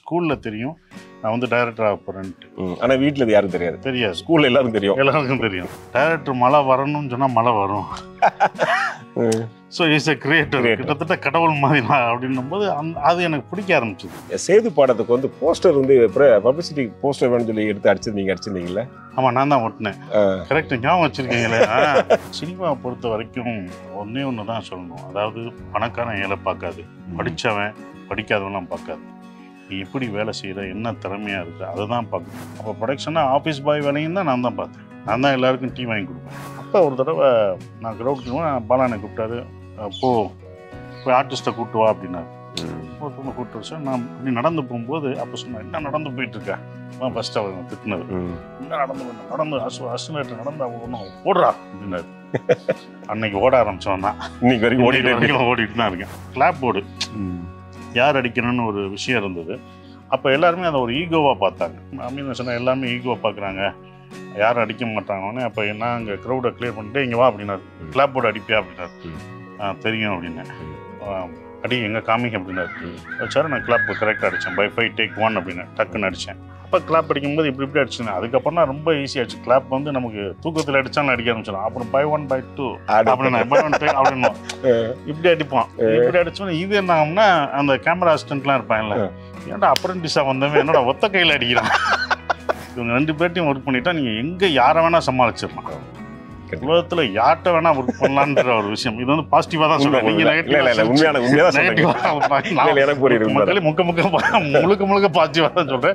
ஸ்கூலில் தெரியும் நான் வந்து டைரக்டர் ஆக போகிறேன்ட்டு ம். ஆனா வீட்டுல இது யாரும் தெரியாது தெரியாது ஸ்கூல்ல எல்லாரும் தெரியும் எல்லாருக்கும் தெரியும் டைரக்டர் மழை வரணும்னு சொன்னால் மழை வரும் ம். So is a creator Creator. கிட்டத்தட்ட கடவுள் மாதிரி நான் அப்படின்னும் போது அந்த அது எனக்கு பிடிக்க ஆரம்பிச்சது சேது பாடத்துக்கு வந்து போஸ்டர் வந்து பப்ளிசிட்டி போஸ்டர் வேணும்னு சொல்லி எடுத்து அடிச்சிருந்தீங்க அடிச்சிருந்தீங்கல்ல ஆமாம் நான் தான் ஒட்டினேன் கரெக்ட் ஞாபகம் வச்சிருக்கீங்களே சினிமாவை பொறுத்த வரைக்கும் ஒன்றே ஒன்று தான் சொல்லணும் அதாவது பணக்காரன் ஏழை பார்க்காது படித்தவன் படிக்காதவன்லாம் பார்க்காது நீ எப்படி வேலை செய்கிற என்ன திறமையாக இருக்குது அதை தான் பார்க்கணும் அப்போ ப்ரொடக்ஷனாக ஆஃபீஸ் பாய் வேலையும் தான் நான் தான் பார்த்தேன் நான் தான் எல்லாருக்கும் டீ வாங்கி கொடுப்பேன் அப்போ ஒரு தடவை நான் கிரௌண்டுக்கு பாலானை கூப்பிட்டாரு அஹ் போ போய் ஆர்டிஸ்ட்டை கூப்பிட்டு வா அப்படின்னாரு ஒரு பொண்ணு கூப்பிட்டு வச்சு நான் இப்படி நடந்து போகும்போது அப்போ சொன்னேன் என்ன நடந்து போயிட்டு இருக்க அதான் ஃபஸ்ட்டு அவர் திட்டினது ம். என்ன நடந்து போயிட்டு நடந்து அசு அசுலேட்டர் நடந்து அவங்க ஒன்றும் ஓடுறா அப்படின்னாரு அன்னைக்கு ஓட ஆரம்பிச்சோம் தான் இன்னைக்கு வரைக்கும் ஓடிட்டு ஓடிட்டு இருக்கு. வரைக்கும் ஓடிட்டு தான் இருக்கேன் கிளாப் போர்டு ம். யார் அடிக்கணும்னு ஒரு விஷயம் இருந்தது அப்போ எல்லாருமே அதை ஒரு ஈகோவாக பார்த்தாங்க அப்படின்னு சொன்னால் எல்லாமே ஈகோவாக பார்க்குறாங்க யாரும் அடிக்க மாட்டாங்கன்னு அப்போ நான் அங்கே க்ரௌடை கிளியர் பண்ணிட்டு இங்கே வா அப்படின்னாரு கிளாப் போர்டு அடிப்பியா அப்படின்னாரு ம். ஆ தெரியும் அப்படின்னேன் ஆ, அடி எங்கே காமிங்க அப்படின்னாரு வச்சாரு நான் கிளாப் கரெக்டாக அடித்தேன் பை ஃபைவ் டேக் ஒன் அப்படின்னு டக்குன்னு அடித்தேன் அப்போ கிளாப் அடிக்கும்போது இப்படி இப்படி அடிச்சேன் அதுக்கப்புறம் தான் ரொம்ப ஈஸியாச்சு கிளாப் வந்து நமக்கு தூக்கத்தில் அடிச்சாலும் அடிக்க ஆரம்பிச்சிடும் அப்புறம் பை ஒன் பை டூ ஆடு. அப்படின்னு பை ஒன் டேக் அப்படின்னு இப்படி அடிப்பான் இப்படி அடிச்சோன்னா இது என்ன ஆகும்னா அந்த கேமரா அசிஸ்டன்ட்லாம் இருப்பாங்கல்ல ஏன்டா அப்ரண்டிஸாக வந்தவன் என்னோட ஒத்த கையில் அடிக்கிறான் இவங்க ரெண்டு பேர்ட்டையும் ஒர்க் பண்ணிட்டா நீங்கள் எங்கே யாரை வேணால் சமாளிச்சிடலாம் உலகத்தில் யார்கிட்ட வேணால் ஒர்க் பண்ணலான்ற ஒரு விஷயம் இது வந்து பாசிட்டிவாக தான் உண்மை, சொல்கிறேன் உண்மை. இல்ல, இல்ல, இல்ல, உண்மையான உண்மையா தான் சொல்றீங்க. இல்ல, இல்ல, எனக்கு புரியுது, உண்மைதான். மக்களே முக்க முக்க பா- முழுக்க முழுக்க பாசிட்டிவாக தான் சொல்கிறேன்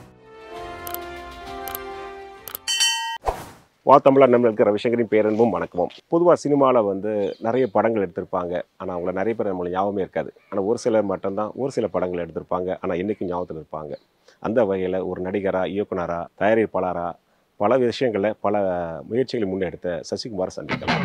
வா தமிழா நம்மளுக்கு ரவிசங்கரின் பேரன்பும் வணக்கமும் பொதுவாக சினிமாவில் வந்து நிறைய படங்கள் எடுத்திருப்பாங்க ஆனால் அவங்கள நிறைய பேர் நம்மளுக்கு ஞாபகமே இருக்காது ஆனால் ஒரு சிலர் மட்டும்தான் ஒரு சில படங்கள் எடுத்திருப்பாங்க ஆனால் என்றைக்கும் ஞாபகத்தில் இருப்பாங்க அந்த வகையில் ஒரு நடிகரா இயக்குனரா தயாரிப்பாளரா பல விஷயங்களில் பல முயற்சிகளை முன்னெடுத்த சசிகுமார் சந்திக்கலாம்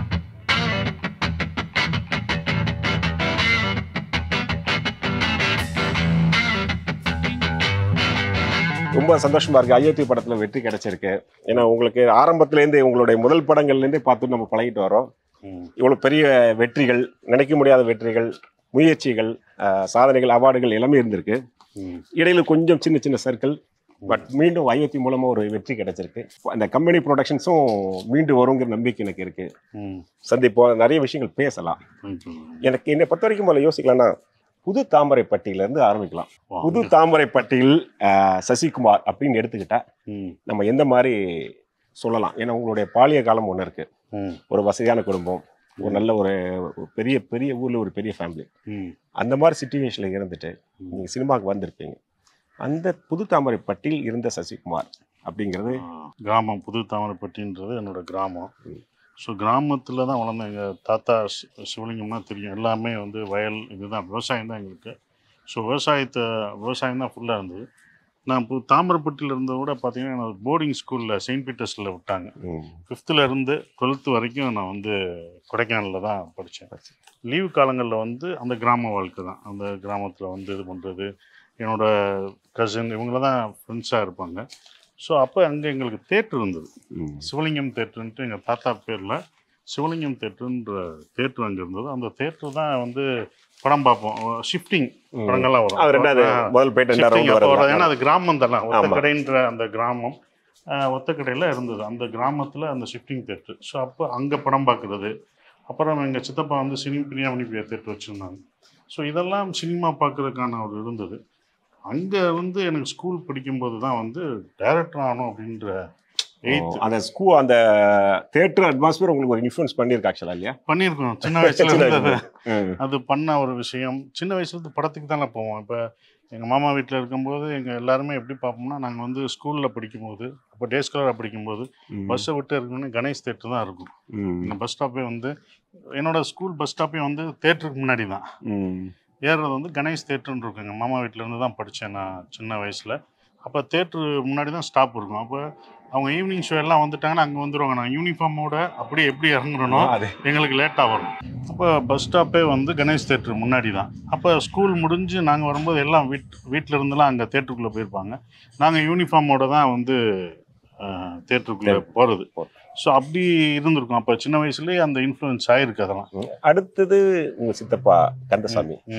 ரொம்ப சந்தோஷமா இருக்கு அயோத்தி படத்துல வெற்றி கிடைச்சிருக்கு ஏன்னா உங்களுக்கு ஆரம்பத்திலேருந்து உங்களுடைய முதல் படங்கள்லேருந்தே பார்த்து நம்ம பழகிட்டு வரோம் இவ்வளோ பெரிய வெற்றிகள் நினைக்க முடியாத வெற்றிகள் முயற்சிகள் அஹ், சாதனைகள் அவார்டுகள் எல்லாமே இருந்திருக்கு இடையில கொஞ்சம் சின்ன சின்ன சர்க்கிள் பட் மீண்டும் அயோத்தி மூலமா ஒரு வெற்றி கிடைச்சிருக்கு அந்த கம்பெனி ப்ரொடக்ஷன்ஸும் மீண்டும் வருங்கிற நம்பிக்கை எனக்கு இருக்கு சந்திப்போம் நிறைய விஷயங்கள் பேசலாம் எனக்கு என்னை பொறுத்த வரைக்கும் முதல்ல யோசிக்கலாம்னா புது தாமரை பட்டியல இருந்து ஆரம்பிக்கலாம் புது தாமரை பட்டியல் அஹ், சசிகுமார் அப்படின்னு எடுத்துக்கிட்டா நம்ம எந்த மாதிரி சொல்லலாம் ஏன்னா உங்களுடைய பாலிய காலம் ஒன்று இருக்கு ஒரு வசதியான குடும்பம் ஒரு நல்ல ஒரு ஒரு பெரிய பெரிய ஊர்ல ஒரு பெரிய ஃபேமிலி அந்த மாதிரி சுச்சுவேஷன்ல இருந்துட்டு நீங்க சினிமாவுக்கு வந்திருப்பீங்க அந்த புது தாமரை பட்டியல் இருந்த சசிகுமார் அப்படிங்கிறது கிராமம் புது தாமரைப்பட்டின்றது என்னோட கிராமம் ஸோ கிராமத்தில் தான் வளர்ந்தேன் எங்கள் தாத்தா சி- சிவலிங்கம்னா தெரியும் எல்லாமே வந்து வயல் இதுதான் விவசாயம் தான் எங்களுக்கு ஸோ விவசாயத்தை விவசாயம் தான் ஃபுல்லாக இருந்தது நான் இப்போ தாமரைப்பட்டியில் இருந்த கூட பார்த்தீங்கன்னா என்னோட போர்டிங் ஸ்கூலில் செயின்ட் பீட்டர்ஸில் விட்டாங்க ம், ஃபிஃப்த்தில் இருந்து டுவெல்த்து வரைக்கும் நான் வந்து கொடைக்கானலில் தான் படித்தேன் லீவு காலங்களில் வந்து அந்த கிராம வாழ்க்கை தான் அந்த கிராமத்தில் வந்து இது பண்ணுறது என்னோட கசின் இவங்கள தான் ஃப்ரெண்ட்ஸாக இருப்பாங்க ஸோ அப்போ அங்கே எங்களுக்கு தேட்டர் இருந்தது ம், சிவலிங்கம் தேட்டருன்ட்டு எங்கள் தாத்தா பேரில் சிவலிங்கம் தேட்டருன்ற தேட்டர் அங்கே இருந்தது அந்த தேட்டர் தான் வந்து படம் பார்ப்போம் ஷிஃப்டிங் ம். படங்கள்லாம் வரும் அது ரெண்டாவது ஆ. முதல் போயிட்டு ரெண்டாவது Shifting round அப்போ வரும். வரது. ஏன்னா அது கிராமம் தானே ஆமா. ஒத்தக்கடைன்ற அந்த கிராமம் ஆஹ், ஒத்தக்கடையில் இருந்தது அந்த கிராமத்தில் அந்த ஷிஃப்டிங் தேட்டர் ஸோ அப்போ அங்கே படம் பார்க்குறது அப்புறம் எங்கள் சித்தப்பா வந்து சினி பிரியாமணி பிரியா தேட்டர் வச்சுருந்தாங்க ஸோ இதெல்லாம் சினிமா பார்க்குறதுக்கான ஒரு இருந்தது அங்கே வந்து எனக்கு ஸ்கூல் படிக்கும்போது தான் வந்து டைரக்டர் ஆகணும் அப்படின்ற எயித்து அந்த ஸ்கூல் அந்த தேட்டர் அட்மாஸ்பியர் உங்களுக்கு ஒரு இன்ஃப்ளூயன்ஸ் பண்ணியிருக்கு ஆக்சுவலா இல்லையா பண்ணியிருக்கோம் சின்ன வயசுல சின்ன இருந்தது ம், அது பண்ண ஒரு விஷயம் சின்ன வயசுலேருந்து படத்துக்கு தானே போவோம் இப்போ எங்கள் மாமா வீட்டில் இருக்கும்போது எங்கள் எல்லாருமே எப்படி பார்ப்போம்னா நாங்கள் வந்து ஸ்கூலில் படிக்கும்போது அப்போ டே ஸ்காலராக படிக்கும்போது ம், பஸ்ஸை விட்டு இருக்கணும்னு கணேஷ் தேட்டர் தான் இருக்கும் ம், எங்கள் பஸ் ஸ்டாப்பே வந்து என்னோட ஸ்கூல் பஸ் ஸ்டாப்பே வந்து தேட்டருக்கு முன்னாடி தான் ம், ஏறுறது வந்து கணேஷ் தேட்டர்னு இருக்கும் எங்கள் மாமா வீட்டிலேருந்து தான் படித்தேன் நான் சின்ன வயசில் அப்போ தேட்ரு முன்னாடி தான் ஸ்டாப் இருக்கும் அப்போ அவங்க ஈவினிங் ஷோ எல்லாம் வந்துட்டாங்கன்னா அங்கே வந்துடுவாங்க நான் யூனிஃபார்மோட அப்படியே எப்படி இறங்குறனோ அது எங்களுக்கு லேட்டாக வரும் அப்போ பஸ் ஸ்டாப்பே வந்து கணேஷ் தேட்டர் முன்னாடி தான் அப்போ ஸ்கூல் முடிஞ்சு நாங்கள் வரும்போது எல்லாம் வீட் வீட்டில் இருந்தெல்லாம் அங்கே தேட்டருக்குள்ளே போயிருப்பாங்க நாங்கள் யூனிஃபார்மோட தான் வந்து தேட்டருக்குள்ளே போகிறது ஸோ அப்படி இருந்திருக்கும் அப்போ சின்ன வயசுலேயே அந்த இன்ஃப்ளூயன்ஸ் ஆயிருக்கு அதெல்லாம் ம். அடுத்தது உங்க சித்தப்பா கந்தசாமி ம்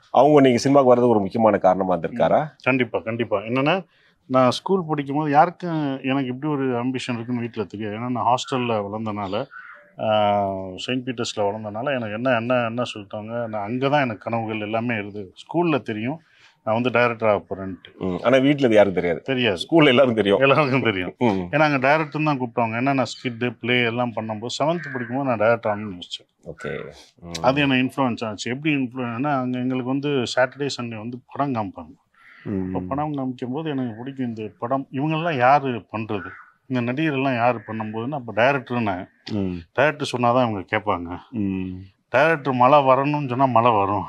அவங்க நீங்க சினிமாவுக்கு வர்றது ஒரு முக்கியமான காரணமா இருந்திருக்காரா கண்டிப்பாக கண்டிப்பாக என்னென்னா நான் ஸ்கூல் படிக்கும்போது யாருக்கும் எனக்கு இப்படி ஒரு அம்பிஷன் இருக்குன்னு வீட்டில் தெரியாது ஏன்னா நான் ஹாஸ்டலில் வளர்ந்தனால செயின்ட் பீட்டர்ஸில் வளர்ந்தனால எனக்கு என்ன என்ன என்ன சொல்லிட்டாங்க நான் அங்கே தான் எனக்கு கனவுகள் எல்லாமே இருது ஸ்கூலில் தெரியும் நான் வந்து டைரக்டர் ஆக போகிறேன்ட்டு ம். ஆனா வீட்டுல இது யாரும் தெரியாது தெரியாது ஸ்கூல்ல எல்லாரும் தெரியும் எல்லாருக்கும் தெரியும் ம். ஏன்னா அங்கே டைரக்டர் தான் கூப்பிட்டாங்க ஏன்னா நான் ஸ்கிட்டு ப்ளே எல்லாம் பண்ணும்போது செவன்த் படிக்கும்போது நான் டைரக்டர் ஆகணும்னு யோசிச்சேன் ஓகே ம். அது என்ன இன்ஃப்ளூயன்ஸ் ஆச்சு எப்படி இன்ஃப்ளூயன்ஸ்னா அங்கே எங்களுக்கு வந்து சாட்டர்டே சண்டே வந்து படம் காமிப்பாங்க ம். இப்போ படம் காமிக்கும் போது எனக்கு பிடிக்கும் இந்த படம் இவங்கெல்லாம் யார் பண்ணுறது இந்த நடிகரெல்லாம் யார் பண்ணும்போதுன்னா அப்போ டைரக்டர்னு ம். டைரக்டர் சொன்னால் தான் இவங்க கேட்பாங்க ம். டைரக்டர் மழை வரணும்னு சொன்னால் மழை வரும்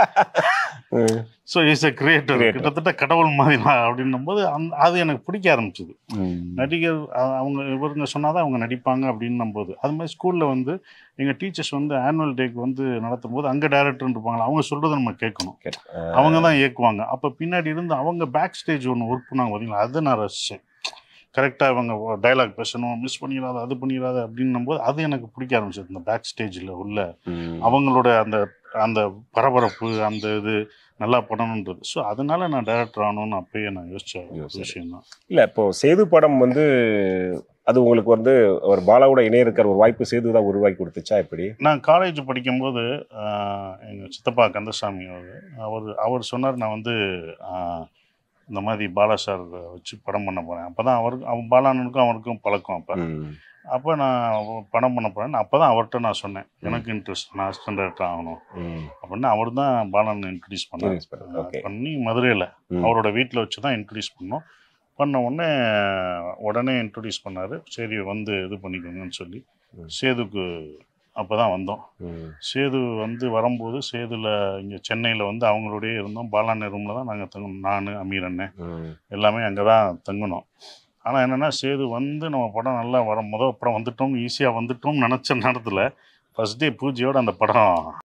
ம். So is a creator Creator. கிட்டத்தட்ட கடவுள் மாதிரி தான் அப்படின்னும் போது அந்த அது எனக்கு பிடிக்க ஆரம்பிச்சது ம். நடிகர் அ- அவங்க இவருங்க சொன்னால் தான் அவங்க நடிப்பாங்க அப்படின்னும் போது அது மாதிரி ஸ்கூலில் வந்து எங்கள் டீச்சர்ஸ் வந்து ஆனுவல் டேக்கு வந்து நடத்தும் போது அங்கே டேரக்டர் இருப்பாங்களா அவங்க சொல்கிறத நம்ம கேட்கணும் கேட்டு. அவங்க தான் இயக்குவாங்க அப்போ பின்னாடி இருந்து அவங்க பேக் ஸ்டேஜ் ஒன்று ஒர்க் பண்ணாங்க பார்த்தீங்களா அதை நான் ரசித்தேன் கரெக்டாக அவங்க டைலாக் பேசணும் மிஸ் பண்ணிடாத அது பண்ணிடாத அப்படின்னும் போது அது எனக்கு பிடிக்க ஆரம்பிச்சது இந்த பேக் ஸ்டேஜில் உள்ள ம். அவங்களோட அந்த அந்த பரபரப்பு அந்த இது நல்லா பண்ணணுன்றது ஸோ அதனால நான் டைரக்டர் ஆகணும்னு அப்பயே நான் யோசிச்ச ஒரு யோசிச்சது. விஷயம் தான் இல்ல இப்போ சேது படம் வந்து அது உங்களுக்கு வந்து ஒரு பாலாவோட இணைய இருக்கிற ஒரு வாய்ப்பு சேது தான் உருவாக்கி கொடுத்துச்சா எப்படி நான் காலேஜ் படிக்கும்போது எங்கள் சித்தப்பா கந்தசாமி அவர் அவர் அவர் சொன்னார் நான் வந்து ஆஹ், இந்த மாதிரி பாலா சார் வச்சு படம் பண்ண போகிறேன் அப்போ தான் அவருக்கு அவன் பாலானனுக்கும் அவருக்கும் பழக்கம் அப்போ ம். அப்போ நான் படம் பண்ண போகிறேன் அப்போ தான் அவர்கிட்ட நான் சொன்னேன் எனக்கு இன்ட்ரெஸ்ட் நான் அசிஸ்டன்ட் டேரக்டர் ஆகணும் ம். அப்படின்னு அவர் தான் பாலன் இன்ட்ரடியூஸ் பண்ணார் Introduce பண்ணாரு. Okay. பண்ணி மதுரையில் ம். அவரோட வீட்டில் வச்சு தான் இன்ட்ரடியூஸ் பண்ணோம் பண்ண உடனே உடனே இன்ட்ரடியூஸ் பண்ணார் சரி வந்து இது பண்ணிக்கோங்கன்னு சொல்லி ம். சேதுக்கு அப்போ தான் வந்தோம் ம். சேது வந்து வரும்போது சேதுல இங்கே சென்னையில் வந்து அவங்களோடயே இருந்தோம் பாலாண்ணே ரூமில் தான் நாங்கள் தங்கணும் நான் அமீர் அண்ணன் ம். எல்லாமே அங்கே தான் தங்கினோம் ஆனால் என்னென்னா சேது வந்து நம்ம படம் நல்லா வர முதல் படம் வந்துட்டோம் ஈஸியாக வந்துட்டோம்னு நினச்ச நேரத்தில் ஃபர்ஸ்ட் டே பூஜையோட அந்த படம்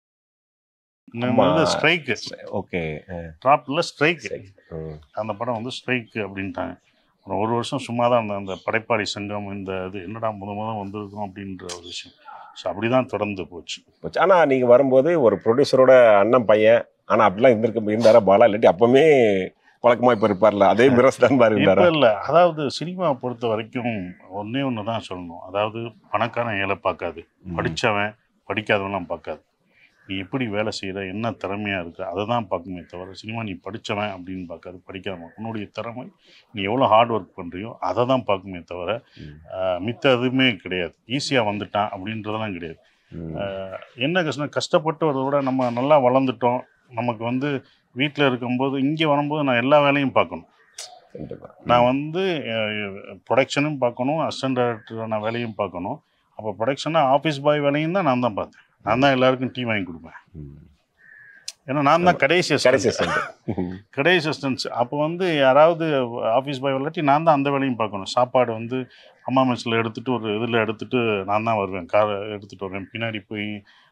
ஆமா. ஸ்ட்ரைக்கு ஓகே ட்ராப்பில் ஸ்ட்ரைக்கு சரி. ம். அந்த படம் வந்து ஸ்ட்ரைக்கு அப்படின்ட்டாங்க அப்புறம் ஒரு வருஷம் சும்மா தான் அந்த அந்த படைப்பாளி சங்கம் இந்த இது என்னடா முத முத வந்திருக்கோம் அப்படின்ற ஒரு விஷயம் ஸோ அப்படி தான் தொடர்ந்து போச்சு போச்சு. ஆனா நீங்க வரும்போது ஒரு ப்ரொடியூசரோட அண்ணன் பையன் ஆனா அப்படிலாம் இருந்திருக்க இருந்தாரா பாலா இல்லாட்டி அப்பவுமே வழக்கமா இப்ப இருப்பார்ல அதே மிரஸ் தான் பாரு இப்போ இருந்தாரா இல்லை அதாவது சினிமாவை பொறுத்த வரைக்கும் ஒன்றே ஒன்று தான் சொல்லணும் அதாவது பணக்காரன் ஏழை பார்க்காது படித்தவன் படிக்காதவன்லாம் பார்க்காது நீ எப்படி வேலை செய்கிற என்ன திறமையாக இருக்கு அதை தான் பார்க்குமே தவிர சினிமா நீ படித்தவன் அப்படின்னு பார்க்காது படிக்காதவன் உன்னுடைய திறமை நீ எவ்வளோ ஹார்ட் ஒர்க் பண்ணுறியோ அதை தான் பார்க்குமே தவிர ம். ஆஹ், மித்த எதுவுமே கிடையாது ஈஸியாக வந்துட்டான் அப்படின்றதெல்லாம் கிடையாது ம். ஆஹ், என்ன கஷ்டம் கஷ்டப்பட்டு வரதை விட நம்ம நல்லா வளர்ந்துட்டோம் நமக்கு வந்து வீட்டில் இருக்கும்போது இங்கே வரும்போது நான் எல்லா வேலையும் பார்க்கணும் கண்டிப்பா. நான் வந்து ப்ரொடக்ஷனும் பார்க்கணும் அசிஸ்டன்ட் டைரக்டரான வேலையும் பார்க்கணும் அப்போ ப்ரொடக்ஷனாக ஆஃபீஸ் பாய் வேலையும் தான் நான் தான் பார்த்தேன் நான் தான் எல்லாருக்கும் டீ வாங்கி கொடுப்பேன் ம். ஏன்னா நான் தான் கடைசி கடைசி assistant. செகண்ட். கடைசி அசிஸ்டன்ஸ் அப்போ வந்து யாராவது ஆஃபீஸ் பாய் விளாட்டி நான் தான் அந்த வேலையும் பார்க்கணும் சாப்பாடு வந்து அம்மா மெஸ்ஸில் எடுத்துகிட்டு ஒரு இதில் எடுத்துகிட்டு நான் தான் வருவேன் காரை எடுத்துகிட்டு வருவேன் பின்னாடி போய்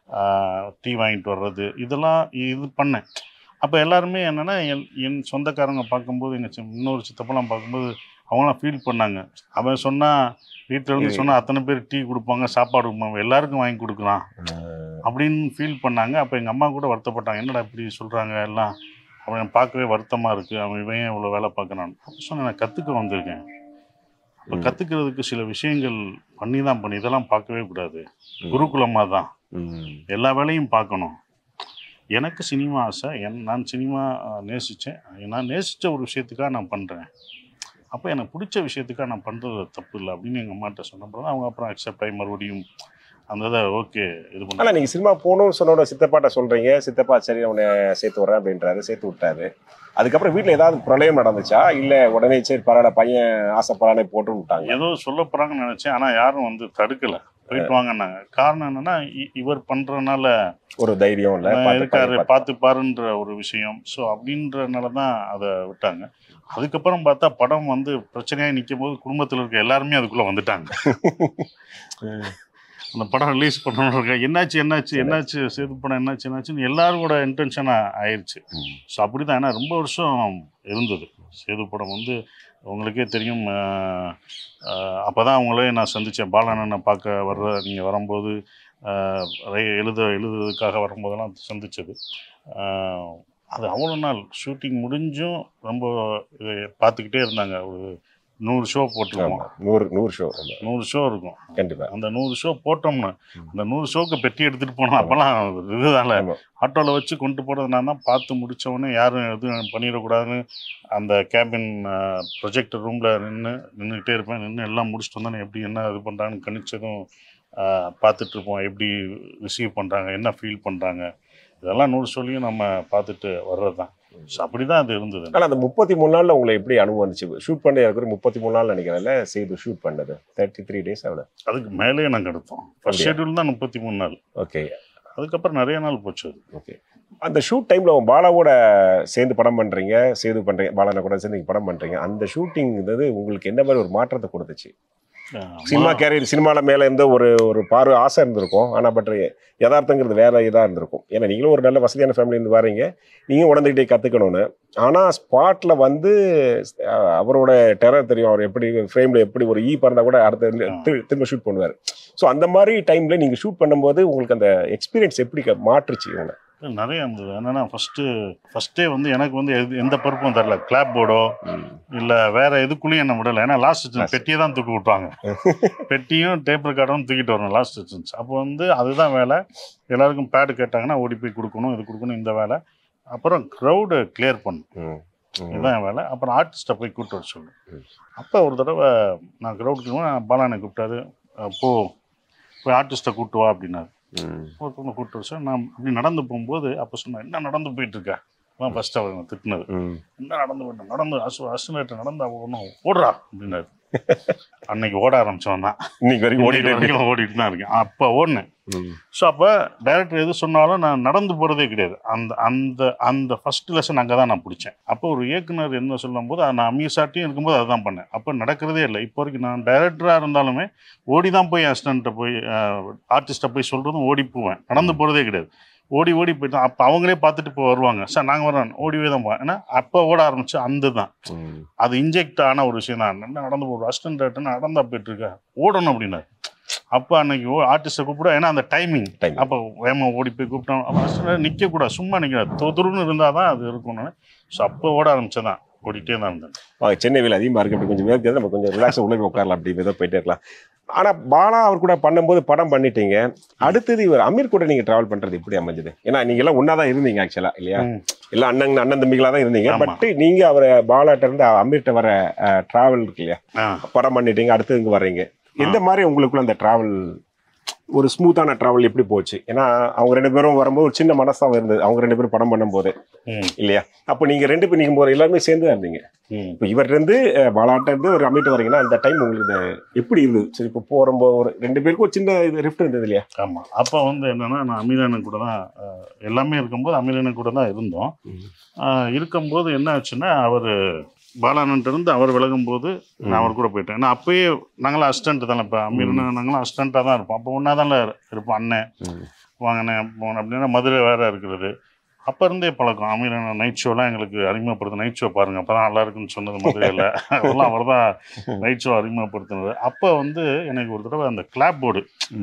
டீ வாங்கிட்டு வர்றது இதெல்லாம் இது பண்ணேன் அப்போ எல்லாருமே என்னென்னா என் என் சொந்தக்காரங்க பார்க்கும்போது எங்கள் இன்னொரு சித்தப்பெல்லாம் பார்க்கும்போது அவங்களாம் ஃபீல் பண்ணாங்க அவன் சொன்னால் வீட்டில் இருந்து சொன்னால் அத்தனை பேர் டீ கொடுப்பாங்க சாப்பாடு கொடுப்பாங்க எல்லாருக்கும் வாங்கி கொடுக்குறான் அப்படின்னு ஃபீல் பண்ணாங்க அப்போ எங்கள் அம்மா கூட வருத்தப்பட்டாங்க என்னடா இப்படி சொல்கிறாங்க எல்லாம் அவன் பார்க்கவே வருத்தமாக இருக்குது அவன் இவன் ஏன் இவ்வளோ வேலை பார்க்குறான் அப்போ சொன்னேன் நான் கற்றுக்க வந்திருக்கேன் இப்போ ம். கற்றுக்கிறதுக்கு சில விஷயங்கள் பண்ணி தான் பண்ணி இதெல்லாம் பார்க்கவே கூடாது ம். குருகுலமாக தான் ம். எல்லா வேலையும் பார்க்கணும் எனக்கு சினிமா ஆசை என் நான் சினிமா நேசித்தேன் நான் நேசித்த ஒரு விஷயத்துக்காக நான் பண்ணுறேன் அப்போ எனக்கு பிடிச்ச விஷயத்துக்காக நான் பண்ணுறது தப்பு இல்லை அப்படின்னு எங்கள் அம்மாட்ட சொன்னப்போ தான் அவங்க அப்புறம் அக்செப்ட் ஆகி மறுபடியும் அந்த இதை ஓகே இது ஆனா பண்ண நீங்க சினிமா போகணும்னு சொன்னோட சித்தப்பாட்ட சொல்றீங்க சித்தப்பா சரி அவனை சேர்த்து விட்றேன் அப்படின்றாரு சேர்த்து விட்டாரு அதுக்கப்புறம் வீட்ல ஏதாவது பிரளயம் நடந்துச்சா இல்ல உடனே சரி பரவாயில்ல பையன் ஆசைப்படானே போட்டு விட்டாங்க ஏதோ சொல்ல போகிறாங்கன்னு நினச்சேன் ஆனால் யாரும் வந்து தடுக்கலை போயிட்டு வாங்கன்னாங்க காரணம் என்னன்னா இ- இவர் பண்ணுறதுனால ஒரு தைரியம் இல்ல பார்த்து இருக்காரு பையன் பார்த்து பாருன்ற ஒரு விஷயம் ஸோ அப்படின்றனால தான் அதை விட்டாங்க அதுக்கப்புறம் பார்த்தா படம் வந்து பிரச்சனையாக நிற்கும் போது குடும்பத்தில் இருக்க எல்லாருமே அதுக்குள்ளே வந்துட்டாங்க ம். அந்த படம் ரிலீஸ் பண்ணணும் இருக்க என்னாச்சு என்னாச்சு என்னாச்சு சேது படம் என்னாச்சு என்னாச்சுன்னு எல்லாரோட இன்டென்ஷனாக ஆயிடுச்சு ம். ஸோ அப்படி தான் ஏன்னா ரொம்ப வருஷம் இருந்தது சேது படம் வந்து உங்களுக்கே தெரியும் அப்போ தான் அவங்களே நான் சந்தித்தேன் பாலண்ணனை பார்க்க வர்ற நீங்கள் வரும்போது ஆஹ், ரை- எழுத எழுதுறதுக்காக வரும்போதெல்லாம் சந்தித்தது அது அவ்வளோ நாள் ஷூட்டிங் முடிஞ்சும் ரொம்ப இது பார்த்துக்கிட்டே இருந்தாங்க ஒரு நூறு ஷோ போட்டிருக்கோம் ஆமா நூறு நூறு ஷோ ஆமா நூறு ஷோ இருக்கும் கண்டிப்பா அந்த நூறு ஷோ போட்டோம்னா ம். அந்த நூறு ஷோக்கு பெட்டி எடுத்துட்டு போனோம் அப்பெல்லாம் இதுதான்ல ஆமா ஆட்டோவில் வச்சு கொண்டு போகிறது நான் தான் பார்த்து முடிச்ச உடனே யாரும் எதுவும் பண்ணிடக்கூடாதுன்னு அந்த கேபின் ப்ரொஜெக்டர் ரூமில் நின்று நின்றுக்கிட்டே இருப்பேன் நின்று எல்லாம் முடிச்சுட்டு வந்தோன்னே எப்படி என்ன இது பண்ணுறாங்கன்னு கணிச்சதும் ஆஹ், பார்த்துட்டு இருப்போம் எப்படி ரிசீவ் பண்ணுறாங்க என்ன ஃபீல் பண்ணுறாங்க இதெல்லாம் நூறு சொல்லியும் நம்ம பார்த்துட்டு வர்றது தான் ஸோ அப்படி தான் அது இருந்தது ஆனா அந்த முப்பத்தி மூணு நாள்ல உங்களை எப்படி அனுபவம் வந்துச்சு ஷூட் பண்ண இருக்கிற முப்பத்தி மூணு நாள் நினைக்கிறேன்ல செய்து ஷூட் பண்ணது தேர்ட்டி த்ரீ டேஸ் அவ்வளோ அதுக்கு மேலேயே நாங்கள் எடுத்தோம் ஃபர்ஸ்ட் அப்படியா? ஷெட்யூல் தான் முப்பத்தி மூணு நாள் ஓகே அதுக்கப்புறம் நிறைய நாள் போச்சு அது ஓகே அந்த ஷூட் டைம்ல உங்க பாலாவோட சேர்ந்து படம் பண்றீங்க சேது பண்றீங்க பாலான கூட சேர்ந்து நீங்க படம் பண்றீங்க அந்த ஷூட்டிங் உங்களுக்கு என்ன மாதிரி ஒரு மாற்றத்தை கொடுத்துச்சு ஆஹ், சினிமா கேரியர் சினிமால மேல இருந்து ஒரு ஒரு பார்வை ஆசை இருந்திருக்கும் ஆனா பட் யதார்த்தங்கிறது வேற இதா இருந்திருக்கும் ஏன்னா நீங்களும் ஒரு நல்ல வசதியான ஃபேமிலி இருந்து வரீங்க நீங்க உணர்ந்துகிட்டே கத்துக்கணும்னு ஆனா ஸ்பாட்ல வந்து அஹ், அவரோட டெரர் தெரியும் அவர் எப்படி ஃப்ரேம்ல எப்படி ஒரு ஈ பறந்தா கூட அடுத்த திரு- திரும்ப ஷூட் பண்ணுவார் ஸோ அந்த மாதிரி டைம்ல நீங்க ஷூட் பண்ணும்போது உங்களுக்கு அந்த எக்ஸ்பீரியன்ஸ் எப்படி க- மாற்றுச்சு உங்களை நிறைய இருந்தது என்னன்னா ஃபர்ஸ்ட் ஃபர்ஸ்டே வந்து எனக்கு வந்து எது- எந்த பருப்பும் தரல கிளாப் போர்டோ இல்ல வேற எதுக்குள்ளேயும் என்ன விடல ஏன்னா லாஸ்ட் Last. பெட்டியை தான் தூக்கி விட்டாங்க பெட்டியும் டேப் ரெக்கார்டும் தூக்கிட்டு வரணும் லாஸ்ட் இருந்துச்சு அப்போ வந்து அதுதான் வேலை எல்லாருக்கும் பேடு கேட்டாங்கன்னா ஓடி போய் கொடுக்கணும் இது கொடுக்கணும் இந்த வேலை அப்புறம் க்ரௌடு கிளியர் பண்ணணும் ம். ம். இதுதான் என் வேலை அப்புறம் ஆர்டிஸ்ட்டை போய் கூப்பிட்டு வர சொல்லணும் ம். அப்போ ஒரு தடவை நான் க்ரௌடுக்கு பாலானை கூப்பிட்டாரு அஹ் போ போய் ஆர்டிஸ்ட்டை கூப்பிட்டு வா அப்படின்னாரு ம். ஒருத்தவங்க கூப்பிட்டு வச்சா நான் அப்படி நடந்து போகும்போது அப்போ சொன்னேன் என்ன நடந்து போயிட்டு இருக்க அதான் ஃபர்ஸ்ட் அவர் திட்டினது ம். என்ன நடந்து போயிட்டேன் நடந்து அசு அசுலேட்டர் நடந்தா ஓடணும் ஓடுறா அப்படின்னாரு அன்னைக்கு ஓட ஆரம்பிச்சவன் தான் இன்னைக்கு வரைக்கும் ஓடிட்டு ஓடிட்டு இருக்கு ஓடிட்டு தான் இருக்கேன் அப்போ ஓடினேன் ம். ஸோ அப்போ டைரக்டர் எது சொன்னாலும் நான் நடந்து போகிறதே கிடையாது அந்த அந்த அந்த ஃபர்ஸ்ட் லெசன் அங்கே தான் நான் பிடிச்சேன் அப்போ ஒரு இயக்குனர் என்ன சொல்லும்போது அது நான் அமீசாட்டியும் இருக்கும்போது அதுதான் பண்ணேன் அப்போ நடக்கிறதே இல்லை இப்போ வரைக்கும் நான் டைரக்டராக இருந்தாலுமே ஓடி தான் போய் அசிஸ்டண்ட்டை போய் ஆர்டிஸ்ட்டை போய் சொல்கிறதும் ஓடி போவேன் நடந்து போகிறதே கிடையாது ஓடி ஓடி போயிட்டு அப்போ அவங்களே பார்த்துட்டு இப்போ வருவாங்க சார் நாங்கள் வரோம் ஓடிவே தான் போவேன் ஏன்னா அப்போ ஓட ஆரம்பிச்சு அந்த தான் ம். அது இன்ஜெக்ட் ஆன ஒரு விஷயம் தான் என்ன நடந்து போகிற அசிஸ்டன்ட் டேரக்டர் நடந்தா போயிட்டு இருக்க ஓடணும் அப்படின்னாரு அப்போ அன்னைக்கு ஓ ஆர்டிஸ்ட்டை கூப்பிட ஏன்னா அந்த டைமிங் Timing. அப்போ வேகமாக ஓடி போய் கூப்பிட்டோம் அப்போ அசிஸ்டன்ட் நிற்கக்கூடாது சும்மா நிற்கிறாது தொதுருன்னு இருந்தால் தான் அது இருக்கணும்னு ஸோ அப்போ ஓட ஆரம்பிச்சதான் ஓடிட்டே தான் இருந்தேன் ஆ, சென்னை வெயில் அதிகமாக இருக்கு அப்படி கொஞ்சம் வேர்க்கிறது நம்ம கொஞ்சம் ரிலாக்ஸாக உள்ள போய் உட்காரலாம் அப்படி ஏதோ போயிட்டே இருக்கலாம் ஆனா பாலா அவர் கூட பண்ணும்போது படம் பண்ணிட்டீங்க அடுத்தது இவர் அமீர் கூட நீங்க டிராவல் பண்றது எப்படி அமைஞ்சது ஏன்னா நீங்க எல்லாம் ஒன்னா தான் இருந்தீங்க ஆக்சுவலா இல்லையா ம். எல்லாம் அண்ணன் அண்ணன் தம்பிகளா தான் இருந்தீங்க ஆமா. பட் நீங்க அவரை பாலாட்ட இருந்து அமீர்கிட்ட வர டிராவல் இருக்கு இல்லையா ஆ படம் பண்ணிட்டீங்க அடுத்து இங்க வர்றீங்க எந்த மாதிரி உங்களுக்குள்ள அந்த டிராவல் ஒரு ஸ்மூத்தான டிராவல் எப்படி போச்சு ஏன்னா அவங்க ரெண்டு பேரும் வரும்போது ஒரு சின்ன மனசாவும் இருந்தது அவங்க ரெண்டு பேரும் படம் பண்ணும்போது ம் இல்லையா அப்போ நீங்க ரெண்டு பேர் நீங்க போற எல்லாருமே சேர்ந்து தான் இருந்தீங்க ம் இப்போ இவர் இருந்து அஹ், பாலாட்ட இருந்து ஒரு அமீட்டு வரீங்கன்னா அந்த டைம் உங்களுக்கு இது எப்படி இருந்தது சரி இப்போ போகிறப்போ ஒரு ரெண்டு பேருக்கும் ஒரு சின்ன இது ரிஃப்ட் இருந்தது இல்லையா ஆமாம் அப்போ வந்து என்னன்னா நான் அமீரண்ணன் கூட தான் அஹ், எல்லாமே இருக்கும்போது அமீரண்ணன் கூட தான் இருந்தோம் அஹ், இருக்கும்போது என்ன ஆச்சுன்னா அவர் பாலானன்ட்டு இருந்து அவர் விலகும்போது நான் அவர் கூட போயிட்டேன் ஏன்னா அப்பயே நாங்களாம் அசிஸ்டன்ட் தானே இப்போ அமீரண்ணன் நாங்களாம் அசிஸ்டண்ட்டாக தான் இருப்போம் அப்போ ஒன்றா தானே இருப்போம் அண்ணன் வாங்கினே போனேன் அப்படின்னா மதுரை வேற இருக்கிறது அப்போ இருந்தே பழக்கம் அமீரன் நைட் ஷோலாம் எங்களுக்கு அறிமுகப்படுத்த நைட் ஷோ பாருங்க அப்போ தான் நல்லா இருக்குன்னு சொன்னது மதுரையில் அதெல்லாம் அவர் தான் நைட் ஷோ அறிமுகப்படுத்தினது அப்போ வந்து எனக்கு ஒரு தடவை அந்த கிளாப் போர்டு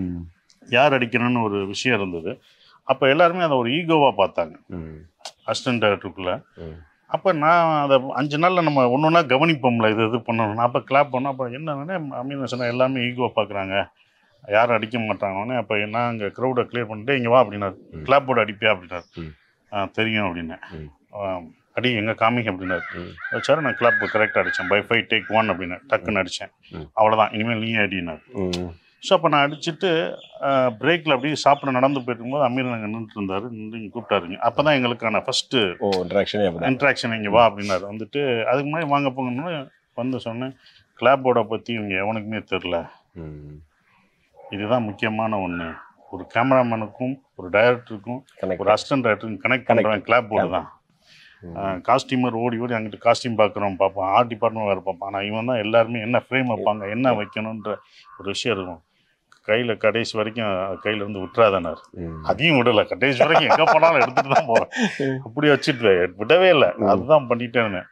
யார் அடிக்கணும்னு ஒரு விஷயம் இருந்தது அப்போ எல்லாருமே அதை ஒரு ஈகோவாக பார்த்தாங்க அசிஸ்டன்ட் டைரக்டருக்குள்ள அப்போ நான் அதை அஞ்சு நாளில் நம்ம ஒன்று ஒன்றா கவனிப்போம்ல இது இது பண்ணணும் அப்போ கிளாப் பண்ணோம் அப்போ என்னன்னா அமீன் சொன்ன எல்லாமே ஈகோ பார்க்குறாங்க யாரும் அடிக்க மாட்டாங்கன்னு அப்போ நான் அங்கே க்ரௌடை கிளியர் பண்ணிட்டு இங்கே வா அப்படின்னாரு ம். கிளாப் போர்டு அடிப்பியா அப்படின்னாரு ம். ஆ தெரியும் அப்படின்னேன் ம். ஆ, அடி எங்கே காமிங்க அப்படின்னாரு வச்சாரு நான் கிளாப் கரெக்டாக அடித்தேன் பை ஃபைவ் டேக் ஒன் அப்படின்னு டக்குன்னு அடித்தேன் ம். அவ்வளோதான் இனிமேல் நீயே அடினார் ஸோ அப்போ நான் அடிச்சுட்டு பிரேக்கில் அப்படியே சாப்பிட நடந்து போயிட்டு இருக்கும்போது அமீர் அங்கே நின்றுட்டு இருந்தாரு நின்று இங்கே கூப்பிட்டாருங்க அப்போ தான் எங்களுக்கான ஃபஸ்ட்டு ஓ இன்ட்ராக்ஷனே அப்படிதான் இன்ட்ராக்ஷன் இங்கே வா அப்படின்னாரு வந்துட்டு அதுக்கு முன்னாடி வாங்க போங்கன்னு வந்து சொன்னேன் கிளாப் போர்டை பற்றி இவங்க எவனுக்குமே தெரில ம். இதுதான் முக்கியமான ஒன்று ஒரு கேமராமேனுக்கும் ஒரு டைரக்டருக்கும் Connect. ஒரு அசிஸ்டன்ட் டைரக்டருக்கும் கனெக்ட் Connect. பண்ணுறவன் கிளாப் போர்டு தான் ம். காஸ்டியூமர் ஓடி ஓடி அங்கிட்டு காஸ்டியூம் பார்க்குறோம் பார்ப்பான் ஆர்ட் டிபார்ட்மெண்ட் வேறு பார்ப்பான் ஆனால் இவன் தான் எல்லாருமே என்ன ஃப்ரேம் வைப்பாங்க என்ன வைக்கணுன்ற ஒரு விஷயம் இருக்கும் கையில் கடைசி வரைக்கும் கையில இருந்து விட்டுறாதானார் ம். அதையும் விடல கடைசி வரைக்கும் எங்கே போனாலும் எடுத்துட்டு தான் போவேன் அப்படி வச்சுட்டு விடவே இல்லை ம். அதுதான் பண்ணிட்டே இருந்தேன் அப்போ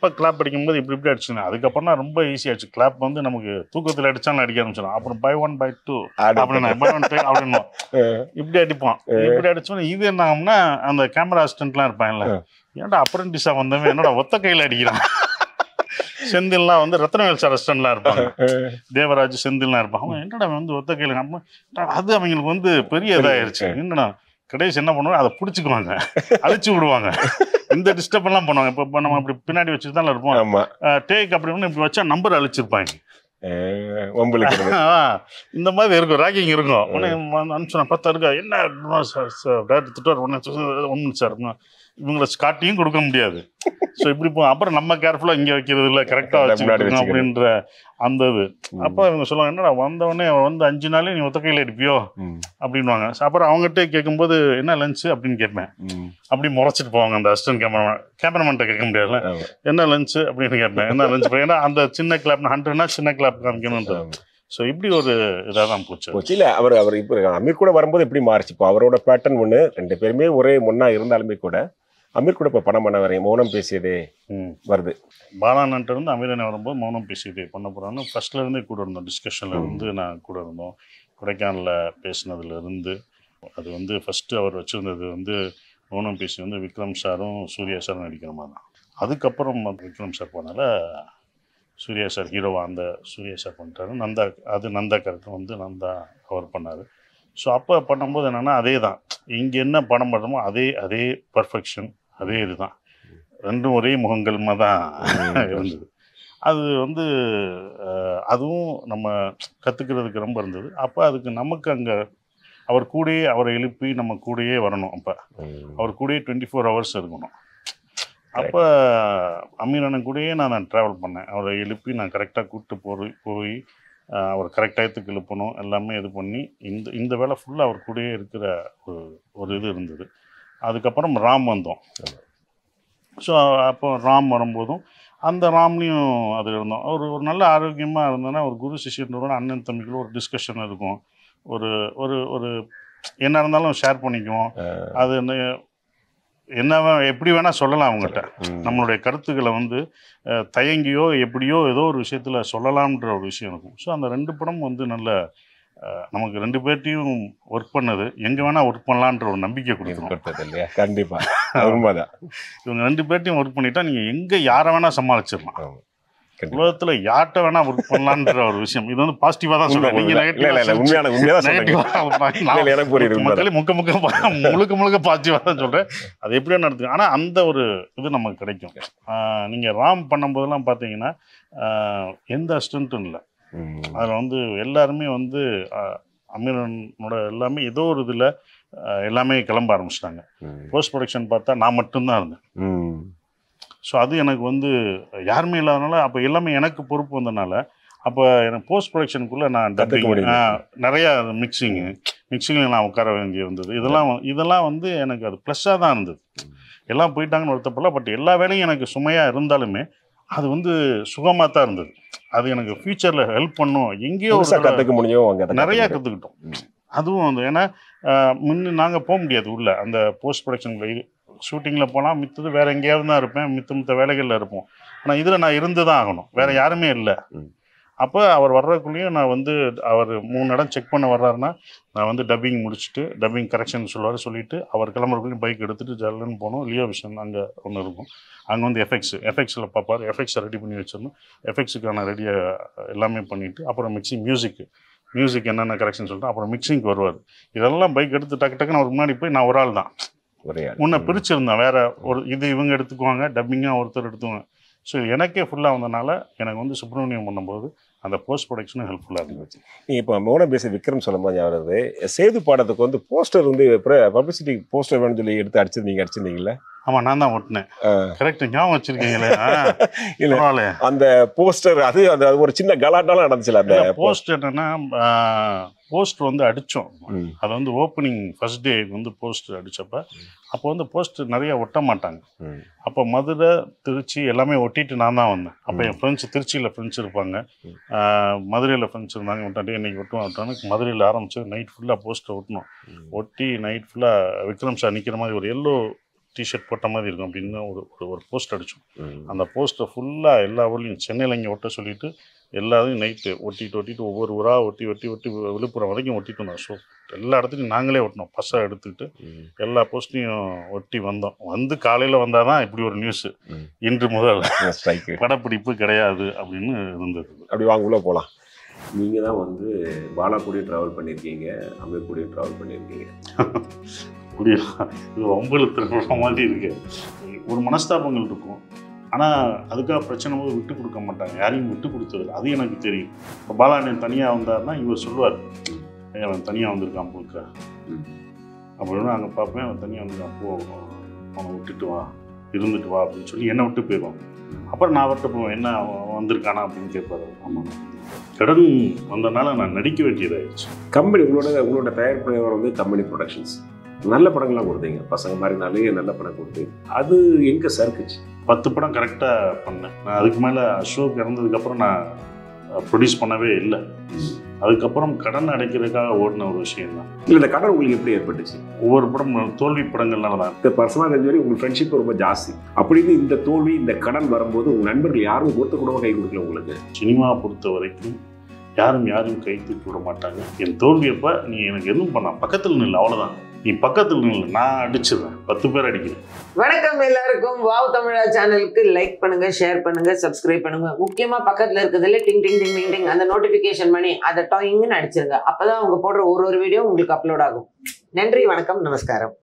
அப்போ கிளாப் அடிக்கும்போது இப்படி இப்படி அடிச்சுங்க அதுக்கப்புறம் தான் ரொம்ப ஈஸியாச்சு கிளாப் வந்து நமக்கு தூக்கத்தில் அடிச்சாலும் அடிக்க ஆரம்பிச்சிடும் அப்புறம் பை ஒன் பை டூ அப்படின்னு பை ஒன் டூ அப்படின்னு இப்படி அடிப்பான் இப்படி அடிச்சோன்னா இது என்ன ஆகும்னா அந்த கேமரா அசிஸ்டன்ட்லாம் இருப்பாங்கல்ல ஏன்டா அப்ரண்டிஸாக வந்தவன் என்னடா ஒத்த கையில் அடிக்கிறான் செந்தில்லாம் வந்து ரத்னவேல் சார் அசிஸ்டன்ட்லாம் இருப்பாங்க தேவராஜ் செந்தில்லாம் இருப்பாங்க அவன் என்னடா அவன் வந்து ஒத்த கையில் நம்ம அது அவங்களுக்கு வந்து பெரிய இதாயிருச்சு என்னடா கடைசி என்ன பண்ணுவாங்க அதை பிடிச்சிக்குவாங்க அழிச்சு விடுவாங்க இந்த டிஸ்டர்ப் எல்லாம் பண்ணுவாங்க இப்போ இப்போ நம்ம இப்படி பின்னாடி வச்சுட்டு தான் இருப்போம் ஆமா டேக் அப்படின்னு இப்படி வச்சா நம்பர் அழிச்சிருப்பாங்க அஹ் உங்களுக்கு ஆ, இந்த மாதிரி இருக்கும் ரேக்கிங் இருக்கும் உடனே அனுப்பிச்சு பத்தா இருக்கா என்ன சார் சார் டேரக்டர் திட்டுவார் உடனே ஒன்று சார் அப்படின்னா, இவங்களை காட்டியும் கொடுக்க முடியாது ஸோ இப்படி போ அப்புறம் நம்ம கேர்ஃபுல்லாக இங்கே வைக்கிறது இல்லை கரெக்டாக முன்னாடி வச்சுக்கணும் வச்சுக்கிறது. அப்படின்ற அந்த இது அப்போ இவங்க சொல்லுவாங்க என்னடா வந்தவொடனே அவன் வந்து அஞ்சு நாளே நீ ஒத்த கையில் அடிப்பியோ ம், அப்படின்வாங்க So, அப்புறம் அவங்ககிட்ட கேட்கும்போது என்ன லஞ்ச் அப்படின்னு கேட்பேன் ம். அப்படி முறைச்சிட்டு போவாங்க அந்த அசிஸ்டன்ட் கேமராமேன் கேமராமேன்ட்ட கேட்க முடியாதுல்ல ஆமா, என்ன லஞ்ச் அப்படின்னு கேட்பேன் என்ன லஞ்ச் ஏன்னா அந்த சின்ன கிளாப் ஹண்ட்ரட்னா சின்ன கிளாப் காமிக்கணுன்றது ஆமா. ஸோ இப்படி ஒரு இதாக தான் போச்சு போச்சு இல்ல அவர் அவர் இப்போ அமீர் கூட வரும்போது எப்படி மாறிச்சு இப்போ அவரோட பேட்டர்ன் ஒண்ணு ரெண்டு பேருமே ஒரே முன்னா இருந்தாலுமே கூட அமீர் கூட இப்போ படம் பண்ண வரேன் மௌனம் பேசியதே ம். வருது பாலானன்ட்ட இருந்து அமீரனை வரும்போது மௌனம் பேசிட்டு பண்ண போகிறான்னு ஃபர்ஸ்ட்ல இருந்தே கூட இருந்தோம் டிஸ்கஷன்ல இருந்து நான் கூட இருந்தோம் கொடைக்கானலில் பேசினதுல இருந்து அது வந்து ஃபர்ஸ்ட் அவர் வச்சிருந்தது வந்து மௌனம் பேசி வந்து விக்ரம் சாரும் சூர்யா சாரும் நடிக்கிற மாதிரி தான் அதுக்கப்புறம் வந்து விக்ரம் சார் போனால சூர்யா சார் ஹீரோவா அந்த சூர்யா சார் பண்ணிட்டாரு நந்தா அது நந்தா கேரக்டர் வந்து நந்தா அவர் பண்ணார் ஸோ அப்போ பண்ணும்போது என்னென்னா அதே தான் இங்கே என்ன படம் பண்ணுறோமோ அதே அதே பர்ஃபெக்ஷன் அதே இதுதான் ரெண்டும் ஒரே முகங்கள்மா தான் இருந்தது அது வந்து அஹ், அதுவும் நம்ம கற்றுக்கிறதுக்கு ரொம்ப இருந்தது அப்போ அதுக்கு நமக்கு அங்கே அவர் கூடயே அவரை எழுப்பி நம்ம கூடயே வரணும் அப்போ ம். அவர் கூடயே டுவெண்ட்டி ஃபோர் ஹவர்ஸ் இருக்கணும் அப்போ அமீர் அண்ணன் கூடயே நான் நான் ட்ராவல் பண்ணேன் அவரை எழுப்பி நான் கரெக்டாக கூப்பிட்டு போய் போய் ஆஹ், அவர் கரெக்ட் டயத்துக்கு எழுப்பணும் எல்லாமே இது பண்ணி இந்த இந்த வேலை ஃபுல்லாக அவர் கூடயே இருக்கிற ஒரு ஒரு இது இருந்தது அதுக்கப்புறம் ராம் வந்தோம் ஸோ அப்போ ராம் வரும்போதும் அந்த ராம்லேயும் அது இருந்தோம் ஒரு ஒரு நல்ல ஆரோக்கியமாக இருந்ததுன்னா ஒரு குரு சிஷியனோட அண்ணன் தம்பிக்குள்ள ஒரு டிஸ்கஷன் இருக்கும் ஒரு ஒரு ஒரு என்ன இருந்தாலும் ஷேர் பண்ணிக்குவோம் அஹ், அது என்ன- என்ன வே- எப்படி வேணா சொல்லலாம் அவங்ககிட்ட ம். நம்மளுடைய கருத்துக்களை வந்து அஹ், தயங்கியோ எப்படியோ ஏதோ ஒரு விஷயத்துல சொல்லலாம்ன்ற ஒரு விஷயம் இருக்கும் ஸோ அந்த ரெண்டு படம் வந்து நல்ல அஹ், நமக்கு ரெண்டு பேர்ட்டையும் ஒர்க் பண்ணது எங்க வேணா ஒர்க் பண்ணலான்ற ஒரு நம்பிக்கை இது கொடுக்கணும் கொடுத்தது இல்லையா கண்டிப்பா அது உண்மைதான் இவங்க ரெண்டு பேர்ட்டையும் ஒர்க் பண்ணிட்டா நீங்க எங்க யாரை வேணா சமாளிச்சிடலாம் ஆமா. கண்டிப்பா. உலகத்துல யார்கிட்ட வேணா ஒர்க் பண்ணலான்ற ஒரு விஷயம் இது வந்து பாசிட்டிவா தான் உண்மை, சொல்றேன் நீங்க உண்மை. இல்ல, இல்ல, இல்ல, உண்மையான உண்மையா தான் சொல்றீங்க. இல்ல, இல்ல, எனக்கு புரியுது, உண்மைதான். மக்களே முக்க முக்க பா- முழுக்க முழுக்க பாசிட்டிவா தான் சொல்றேன் அது எப்படியா நடத்துங்க ஆனா அந்த ஒரு இது நமக்கு கிடைக்கும் ஆஹ் நீங்க ராம் பண்ணும்போதெல்லாம் பாத்தீங்கன்னா ஆஹ் எந்த அசிஸ்டன்ட்டும் இல்லை ம். அதில் வந்து எல்லாருமே வந்து ஆஹ் அமீரனோட எல்லாமே ஏதோ ஒரு இதில் எல்லாமே கிளம்ப ஆரம்பிச்சிட்டாங்க ம். போஸ்ட் ப்ரொடக்ஷன் பார்த்தா நான் மட்டும்தான் இருந்தேன் ம். ஸோ அது எனக்கு வந்து யாருமே இல்லாதனால அப்போ எல்லாமே எனக்கு பொறுப்பு வந்தனால அப்போ எனக்கு போஸ்ட் ப்ரொடக்ஷனுக்குள்ளே நான் கத்துக்க டப்பிங் முடியுது. நிறையா மிக்சிங்கு மிக்சிங்கில் நான் உட்கார வேண்டி இருந்தது இதெல்லாம் வந்து- இதெல்லாம் வந்து எனக்கு அது ப்ளஸ்ஸாக தான் இருந்தது எல்லாம் போயிட்டாங்கன்னு ஒருத்தப்பல பட் எல்லா வேலையும் எனக்கு சுமையாக இருந்தாலுமே அது வந்து சுகமாக தான் இருந்தது அது எனக்கு ஃபியூச்சரில் ஹெல்ப் பண்ணும் எங்கேயோ ஒரு புதுசா தடவை கத்துக்க முடியும் அங்க அதை நிறைய கத்துக்க கற்றுக்கிட்டோம் அதுவும் வந்து ஏன்னா ஆஹ், முன்ன நாங்கள் போக முடியாது உள்ள அந்த போஸ்ட் ப்ரொடக்ஷனில் இது ஷூட்டிங்கில் போனால் மித்தது வேற எங்கேயாவது தான் இருப்பேன் மித்த மித்த வேலைகளில் இருப்போம் ஆனால் இதில் நான் இருந்து தான் ஆகணும் வேற யாருமே இல்லை ம். அப்போ அவர் வர்றதுக்குள்ளேயும் நான் வந்து அவர் மூணு இடம் செக் பண்ண வர்றாருன்னா நான் வந்து டப்பிங் முடிச்சுட்டு டப்பிங் கரெக்ஷன் சொல்லுவார் சொல்லிட்டு அவர் கிளம்புறக்குள்ளேயும் பைக் எடுத்துட்டு ஜல்லுன்னு போனோம் லியோ விஷன் அங்கே ஒன்று இருக்கும் அங்கே வந்து எஃபெக்ட்ஸ் எஃபெக்ட்ஸில் பார்ப்பார் எஃபெக்ட்ஸை ரெடி பண்ணி வச்சிடணும் எஃபெக்ட்ஸுக்கான ரெடியாக எல்லாமே பண்ணிவிட்டு அப்புறம் மிக்சிங் மியூசிக்கு மியூசிக் என்னென்ன கரெக்ஷன் சொல்லிட்டு அப்புறம் மிக்சிங்க்கு வருவார் இதெல்லாம் பைக் எடுத்து டக்கு டக்குன்னு அவருக்கு முன்னாடி போய் நான் ஒரு ஆள் தான் ஒரே ஆள். முன்ன பிரிச்சிருந்தேன் வேற ஒரு இது இவங்க எடுத்துக்குவாங்க டப்பிங்காக ஒருத்தர் எடுத்துக்குவாங்க ஸோ எனக்கே ஃபுல்லாக வந்தனால எனக்கு வந்து சுப்ரமணியம் பண்ணும்போது அந்த போஸ்ட் ப்ரொடக்ஷனும் ஹெல்ப்ஃபுல்லாக இருந்துச்சு நீங்க இப்போ மௌன பேச விக்ரம் சொல்லும் போது ஞாபகம் வருது சேது பாடத்துக்கு வந்து போஸ்டர் வந்து பப்ளிசிட்டி போஸ்டர் வேணும்னு சொல்லி எடுத்து அடிச்சிருந்தீங்க அடிச்சிருந்தீங்கல்ல ஆமாம் நான் தான் ஒட்டினேன் கரெக்ட் ஞாபகம் வச்சிருக்கீங்களே ஆ, இல்ல. பரவாயில்ல அந்த போஸ்டர் அது அது அது ஒரு சின்ன கலாட்டாலாம் நடந்துச்சுல அந்த போஸ்ட் என்னன்னா போஸ்ட் வந்து அடித்தோம் ம். அது வந்து ஓப்பனிங் ஃபர்ஸ்ட் டே வந்து போஸ்ட் அடிச்சப்ப அப்போ வந்து போஸ்ட் நிறைய ஒட்ட மாட்டாங்க ம். அப்போ மதுரை திருச்சி எல்லாமே ஒட்டிட்டு நான் தான் வந்தேன் அப்போ என் ஃப்ரெண்ட்ஸ் திருச்சியில் ஃப்ரெண்ட்ஸ் இருப்பாங்க ம். மதுரையில் ஃப்ரெண்ட்ஸ் இருந்தாங்க விட்டாண்டே இன்னைக்கு ஒட்டுவோம் விட்டான்னு மதுரையில் ஆரம்பிச்சு நைட் ஃபுல்லாக போஸ்ட்டை ஒட்டணும் ம். ஒட்டி நைட் ஃபுல்லாக விக்ரம் சார் நிற்கிற மாதிரி ஒரு எல்லோ டிஷர்ட் போட்ட மாதிரி இருக்கும் அப்படின்னு ஒரு ஒரு ஒரு போஸ்ட் அடித்தோம் ம். அந்த போஸ்ட்டை ஃபுல்லாக எல்லா ஊர்லேயும் சென்னையில் இங்கே ஒட்ட சொல்லிட்டு எல்லாத்தையும் நைட்டு ஒட்டிட்டு ஒட்டிட்டு ஒவ்வொரு ஊராக ஒட்டி ஒட்டி ஒட்டி விழுப்புரம் வரைக்கும் ஒட்டிட்டு வந்தோம் ஸோ எல்லா இடத்துலையும் நாங்களே ஒட்டினோம் பஸ்ஸை எடுத்துக்கிட்டு ம். எல்லா போஸ்ட்லையும் ஒட்டி வந்தோம் வந்து காலையில் வந்தால் தான் இப்படி ஒரு நியூஸு ம். இன்று முதல் ஸ்ட்ரைக் படப்பிடிப்பு கிடையாது அப்படின்னு இருந்தது அப்படி வாங்க உள்ள போலாம் நீங்க தான் வந்து பாலா கூடயும் ட்ராவல் பண்ணியிருக்கீங்க அமீர் கூடயும் ட்ராவல் பண்ணியிருக்கீங்க முடியும் இது ஒம்பது திரும்ப மாதிரி இருக்கு ஒரு மனஸ்தாபங்கள் இருக்கும் ஆனால் அதுக்காக பிரச்சனை போது விட்டு கொடுக்க மாட்டாங்க யாரையும் விட்டு கொடுத்தது அது எனக்கு தெரியும் இப்போ பாலாண்ணன் தனியாக வந்தாருன்னா இவர் சொல்லுவார் "ஏய், அவன் தனியாக வந்திருக்கான் போல்க்க ம். அப்படின்னு அங்கே பார்ப்பேன் அவன் தனியாக வந்திருக்கான் போ அவனை விட்டுட்டு வா இருந்துட்டு வா அப்படின்னு சொல்லி என்னை விட்டு போயிடுவான் அப்புறம் நான் அவர்கிட்ட போவேன் என்ன அவன் வந்திருக்கானா அப்படின்னு கேட்பாரு ஆமாம் கடன் வந்தனால நான் நடிக்க வேண்டியதாயிடுச்சு கம்பெனி உங்களோட உங்களோட தயாரிப்பு வந்து கம்பெனி ப்ரொடக்ஷன்ஸ் நல்ல படங்கள்லாம் கொடுத்தீங்க பசங்க மாதிரி நிறைய நல்ல படம் கொடுத்து அது எங்க சறுக்குச்சு பத்து படம் கரெக்டாக பண்ணேன் நான் அதுக்கு மேலே அசோக் இறந்ததுக்கப்புறம் நான் ப்ரொடியூஸ் பண்ணவே இல்லை அதுக்கப்புறம் கடன் அடைக்கிறதுக்காக ஓடின ஒரு விஷயம் தான் இல்ல இந்த கடன் உங்களுக்கு எப்படி ஏற்பட்டுச்சு ஒவ்வொரு படம் தோல்வி படங்கள்னால தான் இந்த பர்சனலாக தெரிஞ்ச வரை உங்க ஃப்ரெண்ட்ஷிப் ரொம்ப ஜாஸ்தி அப்படின்னு இந்த தோல்வி இந்த கடன் வரும்போது உங்க நண்பர்கள் யாரும் ஒருத்த கூட கை கொடுக்கல உங்களுக்கு சினிமா பொறுத்த வரைக்கும் யாரும் யாரும் கை தூக்கி விட மாட்டாங்க என் தோல்வியப்ப நீ எனக்கு எதுவும் பண்ண பக்கத்தில் நில்லு அவ்வளோதான் நீ பக்கத்தில் நில்லு நான் அடிச்சிடுறேன் பத்து பேர் அடிக்கிறேன் வணக்கம் எல்லாருக்கும் வாவ் தமிழா சேனலுக்கு லைக் பண்ணுங்க ஷேர் பண்ணுங்க சப்ஸ்கிரைப் பண்ணுங்க முக்கியமா பக்கத்துல இருக்கிறதுல டிங் டிங் டிங் டிங் டிங் அந்த நோட்டிபிகேஷன் பண்ணி அதை டாயிங்னு அடிச்சிருங்க அப்பதான் அவங்க போடுற ஒரு ஒரு வீடியோ உங்களுக்கு அப்லோட் ஆகும் நன்றி வணக்கம் நமஸ்காரம்